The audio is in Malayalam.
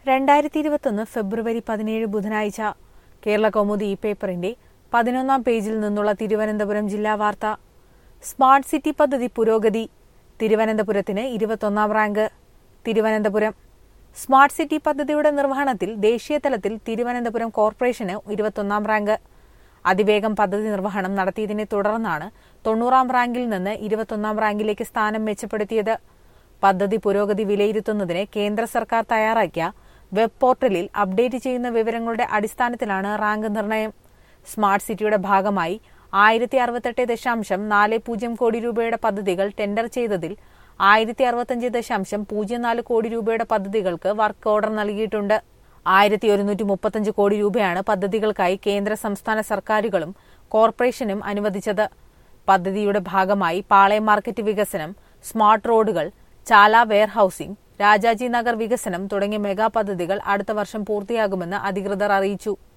രണ്ടായിരത്തി ഇരുപത്തൊന്ന് ഫെബ്രുവരി പതിനേഴ് ബുധനാഴ്ച കേരള കൗമുദി ഈ പേപ്പറിന്റെ പതിനൊന്നാം പേജിൽ നിന്നുള്ള തിരുവനന്തപുരം ജില്ലാ വാർത്ത സ്മാർട്ട് സിറ്റി പദ്ധതി പുരോഗതി തിരുവനന്തപുരത്തിന് ഇരുപത്തൊന്നാം റാങ്ക് തിരുവനന്തപുരം സ്മാർട്ട് സിറ്റി പദ്ധതിയുടെ നിർവഹണത്തിൽ ദേശീയ തലത്തിൽ തിരുവനന്തപുരം കോർപ്പറേഷന് ഇരുപത്തൊന്നാം റാങ്ക് അതിവേഗം പദ്ധതി നിർവഹണം നടത്തിയതിനെ തുടർന്നാണ് തൊണ്ണൂറാം റാങ്കിൽ നിന്ന് ഇരുപത്തൊന്നാം റാങ്കിലേക്ക് സ്ഥാനം മെച്ചപ്പെടുത്തിയത് പദ്ധതി പുരോഗതി വിലയിരുത്തുന്നതിന് കേന്ദ്ര സർക്കാർ തയ്യാറാക്കിയ വെബ് പോർട്ടലിൽ അപ്ഡേറ്റ് ചെയ്യുന്ന വിവരങ്ങളുടെ അടിസ്ഥാനത്തിലാണ് റാങ്ക് നിർണയം സ്മാർട്ട് സിറ്റിയുടെ ഭാഗമായി ആയിരത്തി അറുപത്തെട്ട് ദശാംശം നാല് പൂജ്യം കോടി രൂപയുടെ പദ്ധതികൾ ടെൻഡർ ചെയ്തതിൽ ആയിരത്തി അറുപത്തഞ്ച് ദശാംശം പൂജ്യം നാല് കോടി രൂപയുടെ പദ്ധതികൾക്ക് വർക്ക് ഓർഡർ നൽകിയിട്ടുണ്ട് ആയിരത്തി ഒരുന്നൂറ്റി മുപ്പത്തഞ്ച് കോടി രൂപയാണ് പദ്ധതികൾക്കായി കേന്ദ്ര സംസ്ഥാന സർക്കാരുകളും കോർപ്പറേഷനും അനുവദിച്ചത് പദ്ധതിയുടെ ഭാഗമായി പാളയം മാർക്കറ്റ് വികസനം സ്മാർട്ട് റോഡുകൾ ചാല വെയർഹൌസിംഗ് രാജാജി നഗർ വികസനം തുടങ്ങിയ മെഗാ പദ്ധതികൾ അടുത്ത വർഷം പൂർത്തിയാകുമെന്ന് അധികൃതർ അറിയിച്ചു